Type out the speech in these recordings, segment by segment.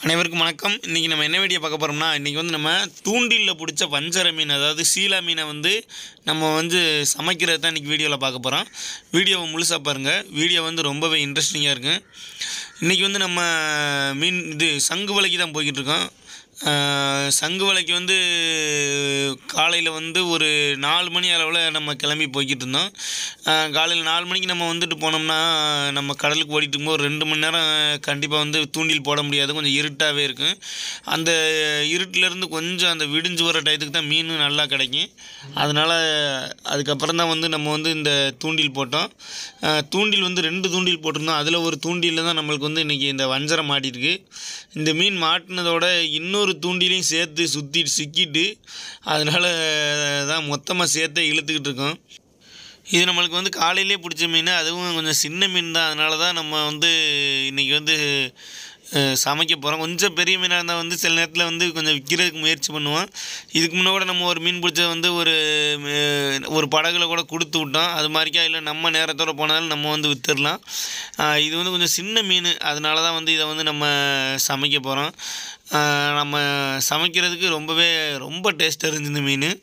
அனைவருக்கும் வணக்கம் இன்றைக்கி நம்ம என்ன வீடியோ பார்க்க போகிறோம்னா இன்றைக்கி வந்து நம்ம தூண்டிலில் பிடிச்ச வஞ்சர மீன் அதாவது சீலா மீனை வந்து நம்ம வந்து சமைக்கிறது தான் இன்றைக்கி வீடியோவில் பார்க்க போகிறோம் வீடியோவை முழுசாக பாருங்கள் வீடியோ வந்து ரொம்பவே இன்ட்ரெஸ்டிங்காக இருக்குது இன்றைக்கி வந்து நம்ம மீன் இது சங்கு வலைக்கு தான் போய்கிட்டு இருக்கோம் ஆஹ், சங்கு வலைக்கு வந்து காலையில் வந்து ஒரு நாலு மணி அளவில் நம்ம கிளம்பி போய்கிட்டு இருந்தோம் ஆஹ், காலையில் நாலு மணிக்கு நம்ம வந்துட்டு போனோம்னா நம்ம கடலுக்கு ஓடிட்டு இருக்கும்போது ஒரு ரெண்டு மணி நேரம் கண்டிப்பாக வந்து தூண்டில் போட முடியாது கொஞ்சம் இருட்டாகவே இருக்கும் அந்த இருட்டிலேருந்து கொஞ்சம் அந்த விடிஞ்சு வர டயத்துக்கு தான் மீன் நல்லா கிடைக்கும் அதனால் அதுக்கப்புறம் தான் வந்து நம்ம வந்து இந்த தூண்டில் போட்டோம் ஆஹ், தூண்டில் வந்து ரெண்டு தூண்டில் போட்டிருந்தோம் அதில் ஒரு தூண்டிலில் தான் நம்மளுக்கு வந்து இன்றைக்கி இந்த வஞ்சரம் மாட்டிருக்கு இந்த மீன் மாட்டினதோட இன்னொரு தூண்டிலையும் சேர்த்து சுற்றி சிக்கிட்டு அதனால் தான் மொத்தமாக சேர்த்தே இழுத்துக்கிட்டு இருக்கோம் இது நம்மளுக்கு வந்து காலையிலே பிடிச்ச மீன் அதுவும் கொஞ்சம் சின்ன மீன் தான் அதனால தான் நம்ம வந்து இன்றைக்கி வந்து அஹ், சமைக்க போகிறோம் கொஞ்சம் பெரிய மீனாக இருந்தால் வந்து சில நேரத்தில் வந்து கொஞ்சம் விற்கிறதுக்கு முயற்சி பண்ணுவோம் இதுக்கு முன்னே கூட நம்ம ஒரு மீன் பிடிச்சது வந்து ஒரு அஹ், ஒரு படகுல கூட கொடுத்து விட்டோம் அது மாதிரிக்கா இல்லை நம்ம நேரத்தோடு போனாலும் நம்ம வந்து விற்றுடலாம் இது வந்து கொஞ்சம் சின்ன மீன் அதனால தான் வந்து இதை வந்து நம்ம சமைக்க போகிறோம் நம்ம சமைக்கிறதுக்கு ரொம்பவே ரொம்ப டேஸ்ட்டாக இருந்துச்சு இந்த மீன்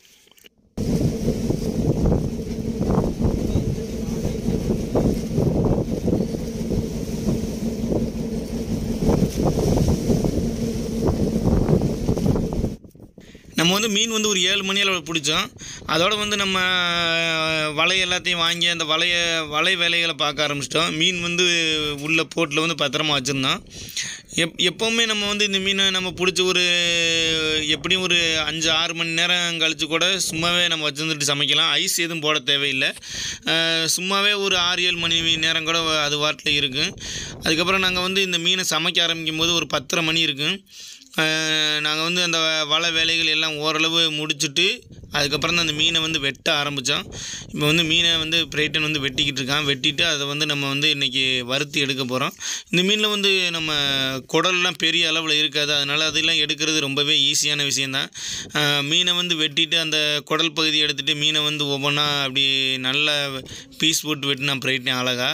நம்ம வந்து மீன் வந்து ஒரு ஏழு மணி அளவில் பிடிச்சோம் அதோட வந்து நம்ம வலை எல்லாத்தையும் வாங்கி அந்த வலைய வலை வேலைகளை பார்க்க ஆரம்பிச்சிட்டோம் மீன் வந்து உள்ள போட்டில் வந்து பத்திரமா வச்சுருந்தோம் எப் எப்போவுமே நம்ம வந்து இந்த மீனை நம்ம பிடிச்சி ஒரு எப்படியும் ஒரு அஞ்சு ஆறு மணி நேரம் கழித்து கூட சும்மாவே நம்ம வச்சுருந்துட்டு சமைக்கலாம் ஐஸ் எதுவும் போட தேவையில்லை அஹ் சும்மாவே ஒரு ஆறு ஏழு மணி நேரம் கூட அது வாட்டில் இருக்கும் அதுக்கப்புறம் நாங்கள் வந்து இந்த மீனை சமைக்க ஆரம்பிக்கும் போது ஒரு பத்தரை மணி இருக்கும் நாங்கள் வந்து அந்த வலை வேலைகள் எல்லாம் ஓரளவு முடிச்சுட்டு அதுக்கப்புறம் தான் அந்த மீனை வந்து வெட்ட ஆரம்பித்தோம் இப்போ வந்து மீனை வந்து பிரைட்டன் வந்து வெட்டிக்கிட்டு இருக்கான் வெட்டிட்டு அதை வந்து நம்ம வந்து இன்றைக்கி வறுத்து எடுக்க போகிறோம் இந்த மீனில் வந்து நம்ம குடல்லாம் பெரிய அளவில் இருக்காது அதனால் அதெல்லாம் எடுக்கிறது ரொம்பவே ஈஸியான விஷயந்தான் அஹ் மீனை வந்து வெட்டிட்டு அந்த குடல் பகுதியை எடுத்துகிட்டு மீனை வந்து ஒவ்வொன்றா அப்படி நல்லா பீஸ் போட்டு வெட்டினா பிரைட்டன் அழகா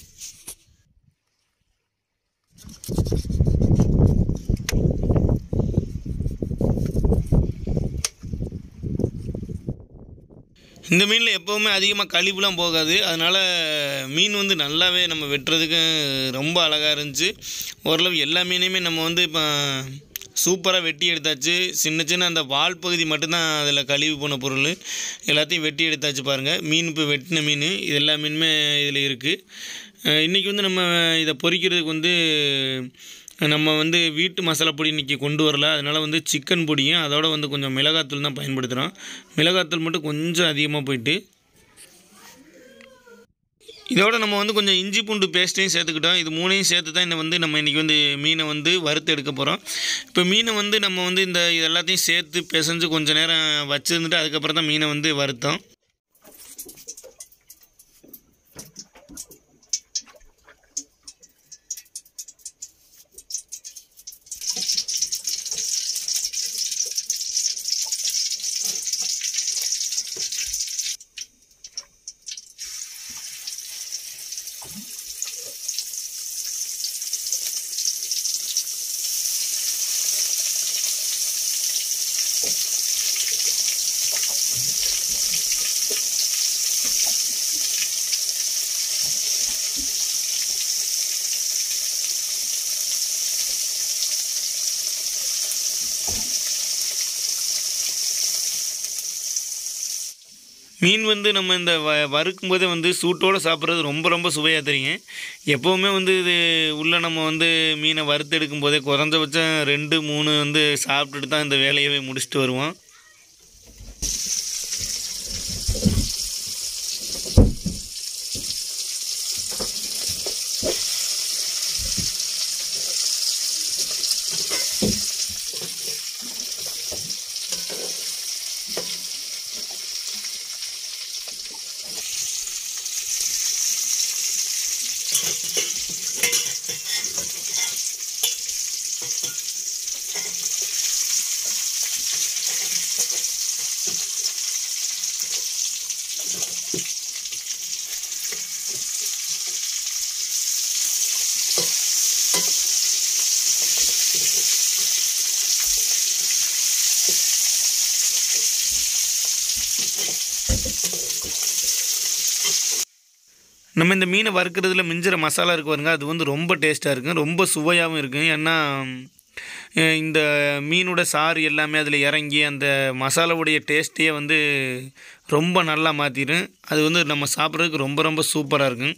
இந்த மீனில் எப்போவுமே அதிகமாக கழிவுலாம் போகாது அதனால் மீன் வந்து நல்லாவே நம்ம வெட்டுறதுக்கு ரொம்ப அழகாக இருந்துச்சு ஓரளவு எல்லா மீனையுமே நம்ம வந்து இப்போ சூப்பராக வெட்டி எடுத்தாச்சு சின்ன சின்ன அந்த வால் பகுதி மட்டும்தான் அதில் கழிவு போன பொருள் எல்லாத்தையும் வெட்டி எடுத்தாச்சு பாருங்கள் மீன் இப்போ வெட்டின மீன் இது எல்லா மீனுமே இதில் இருக்குது இன்றைக்கி வந்து நம்ம இதை பொரிக்கிறதுக்கு வந்து நம்ம வந்து வீட்டு மசாலா பொடி இன்றைக்கி கொண்டு வரல அதனால் வந்து சிக்கன் பொடியும் அதோட வந்து கொஞ்சம் மிளகாத்தூள் தான் பயன்படுத்துகிறோம் மிளகாத்தூள் மட்டும் கொஞ்சம் அதிகமாக போயிட்டு இதோட நம்ம வந்து கொஞ்சம் இஞ்சி பூண்டு பேஸ்ட்டையும் சேர்த்துக்கிட்டோம் இது மூணையும் சேர்த்து தான் இந்த வந்து நம்ம இன்றைக்கி வந்து மீனை வந்து வறுத்து எடுக்க போகிறோம் இப்போ மீனை வந்து நம்ம வந்து இந்த இது எல்லாத்தையும் சேர்த்து பிசைஞ்சு கொஞ்சம் நேரம் வச்சுருந்துட்டு அதுக்கப்புறம் தான் மீனை வந்து வறுத்தோம் மீன் வந்து நம்ம இந்த வ வறுக்கும் போதே வந்து சூட்டோடு சாப்பிட்றது ரொம்ப ரொம்ப சுவையாக தெரியும் எப்போவுமே வந்து இது உள்ளே நம்ம வந்து மீனை வறுத்து எடுக்கும் போதே குறைஞ்சபட்சம் ரெண்டு மூணு வந்து சாப்பிட்டுட்டு தான் இந்த வேலையவே முடிச்சுட்டு வருவோம் நம்ம இந்த மீனை வறுக்கிறதுல மிஞ்சிற மசாலா இருக்கு பாருங்க அது வந்து ரொம்ப டேஸ்ட்டாக இருக்கும் ரொம்ப சுவையாகவும் இருக்கும் ஏன்னா அஹ் இந்த மீனோட சாறு எல்லாமே அதில் இறங்கி அந்த மசாலாவுடைய டேஸ்ட்டையே வந்து ரொம்ப நல்லா மாற்றிடும் அது வந்து நம்ம சாப்பிட்றதுக்கு ரொம்ப ரொம்ப சூப்பராக இருக்கும்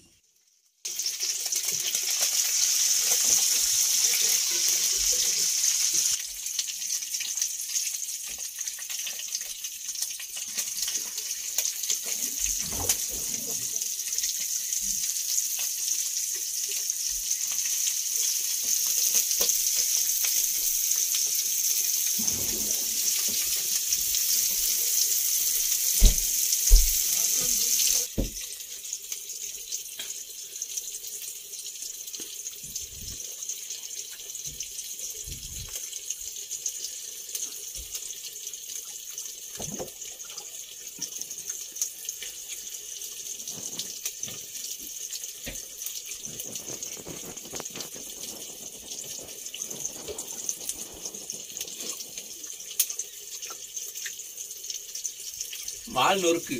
வால் நொறுக்கு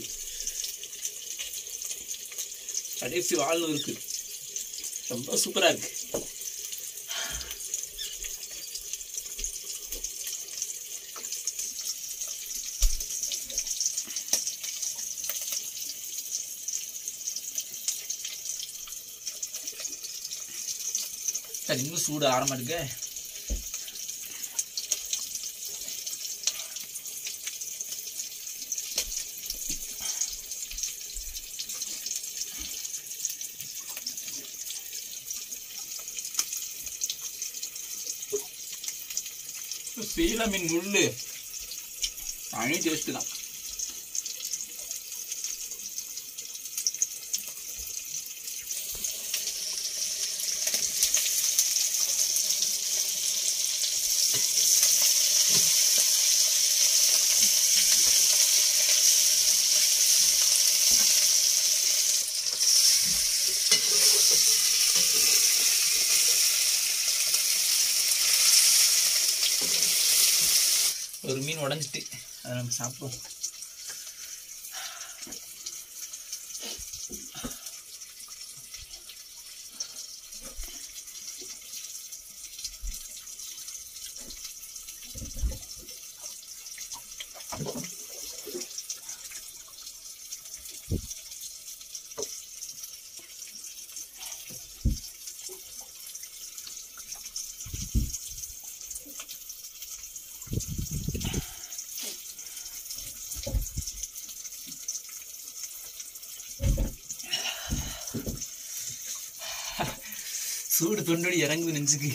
கடைசி வால் நொறுக்கு ரொம்ப சூப்பரா இருக்கு அது இன்னும் சூடு ஆரமா இருக்கு சீலா மீன் முள்ளு தனி டேஸ்ட் தான் ஒரு மீன் உடஞ்சிட்டு அதை நம்ம சாப்பிடுவோம் சூடு தொண்டோடி இறங்குது நெஞ்சுக்கு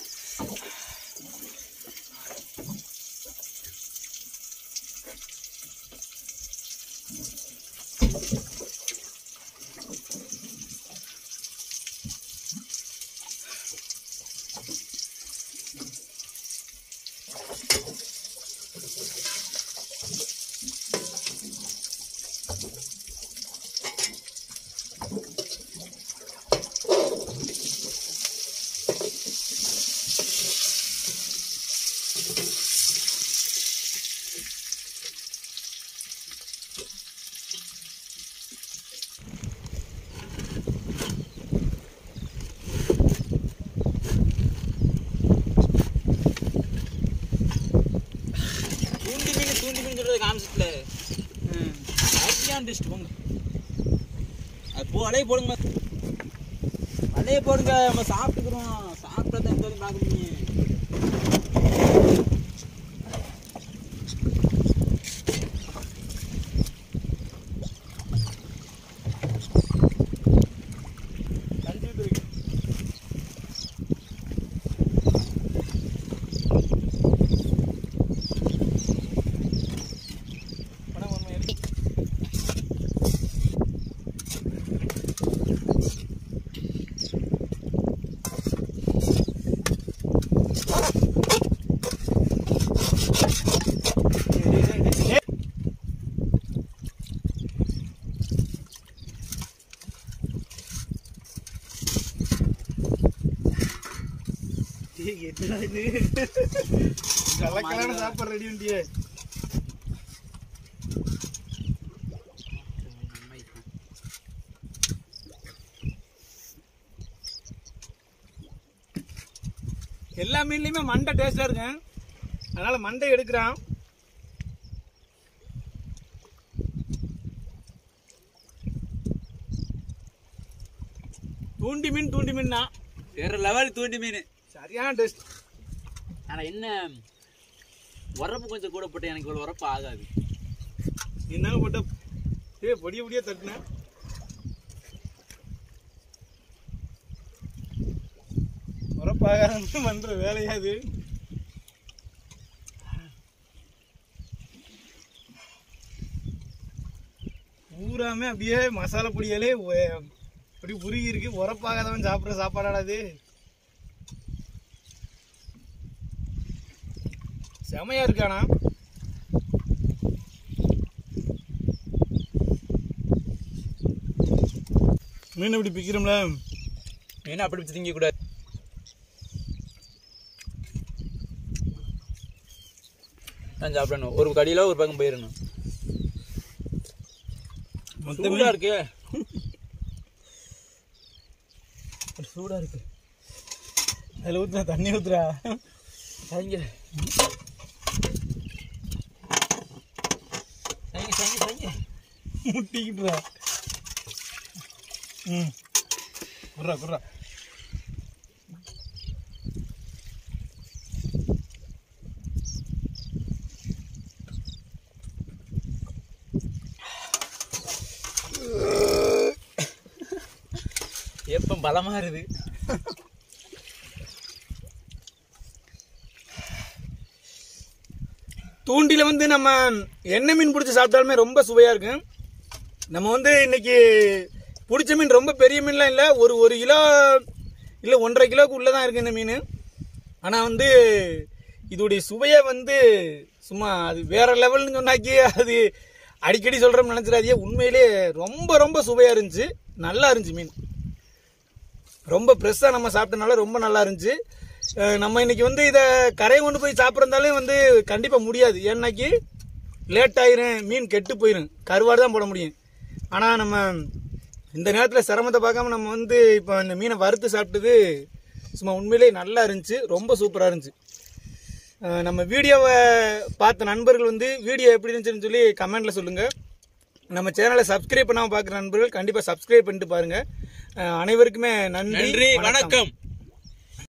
தூண்டி மீன் தூண்டி மீன் சொல்றது காமிச்சிட்டுல ஹாப்பியான டிஸ்ட் போங்க அது போ அலைய போடுங்க அலைய போடுங்க நம்ம சாப்பிட்டுக்கிறோம் சாப்பிட்டா எந்த வரையும் பார்க்க முடியும் கலக்கலான சாப்பாடு ரெடி பண்ணிட்டியே எல்லா மீன்லையுமே மண்டை டேஸ்டா இருக்கும் அதனால மண்டை எடுக்கிறான் தூண்டி மீன் தூண்டி மீன் தான் வேற லெவல் தூண்டி மீன் சரியான டேஸ்ட் ஆனா என்ன உரப்பு கொஞ்சம் கூட போட்டு எனக்கு இவ்வளவு உரப்பு ஆகாது என்னால போட்ட ஏ பொடிய பொடியா தட்டினேன் உரப்பாக பண்ற வேலையா இது பூராமே அப்படியே மசாலா பொடியாலே ஒ- அப்படி உருகி இருக்கு உரப்பாகாதவன் சாப்பிட்ற சாப்பாடாடா இது செமையா இருக்கானா மீன் இப்படி பிக்கிறோம்ல மீன் அப்படி வச்சு திங்க கூடாது நான் சாப்பிடணும் ஒரு கடியில ஒரு பக்கம் போயிடணும் மொத்த சூடா இருக்கு சூடா இருக்கு அதில் ஊத்துறா தண்ணி ஊத்துறா சரிங்க சரிங்க சரிங்க சரிங்க முட்டிக்கிட்டுறா ம் குர்ரா குர்ரா எப்ப பலமா இருக்கு தூண்டில வந்து நம்ம எண்ணெய் மீன் பிடிச்சி சாப்பிட்டாலுமே ரொம்ப சுவையா இருக்கும் நம்ம வந்து இன்னைக்கு பிடிச்ச மீன் ரொம்ப பெரிய மீன்லாம் இல்லை ஒரு ஒரு கிலோ இல்லை ஒன்றரை கிலோவுக்கு உள்ளே தான் இருக்கு இந்த மீன் ஆனால் வந்து இதோடைய சுவையை வந்து சும்மா அது வேற லெவல்னு சொன்னாக்கி அது அடிக்கடி சொல்கிறோம்னு நினச்சிடாதீங்க உண்மையிலே ரொம்ப ரொம்ப சுவையாக இருந்துச்சு நல்லா இருந்துச்சு மீன் ரொம்ப ஃப்ரெஷ்ஷாக நம்ம சாப்பிட்டனால ரொம்ப நல்லா இருந்துச்சு அஹ் நம்ம இன்னைக்கு வந்து இதை கரையை கொண்டு போய் சாப்பிட்றதாலே வந்து கண்டிப்பாக முடியாது ஏன்னாக்கி லேட் ஆயிரும் மீன் கெட்டு போயிடும் கருவாடு தான் போட முடியும் ஆனால் நம்ம இந்த நேரத்தில் சிரமத்தை பார்க்காம நம்ம வந்து இப்போ இந்த மீனை வறுத்து சாப்பிட்டது சும்மா உண்மையிலேயே நல்லா இருந்துச்சு ரொம்ப சூப்பராக இருந்துச்சு அஹ் நம்ம வீடியோவை பார்த்த நண்பர்கள் வந்து வீடியோ எப்படி இருந்துச்சுன்னு சொல்லி கமெண்ட்டில் சொல்லுங்கள் நம்ம சேனலை சப்ஸ்கிரைப் பண்ணாமல் பார்க்குற நண்பர்கள் கண்டிப்பாக சப்ஸ்கிரைப் பண்ணிட்டு பாருங்கள் அஹ் அனைவருக்குமே நன்றி நன்றி வணக்கம்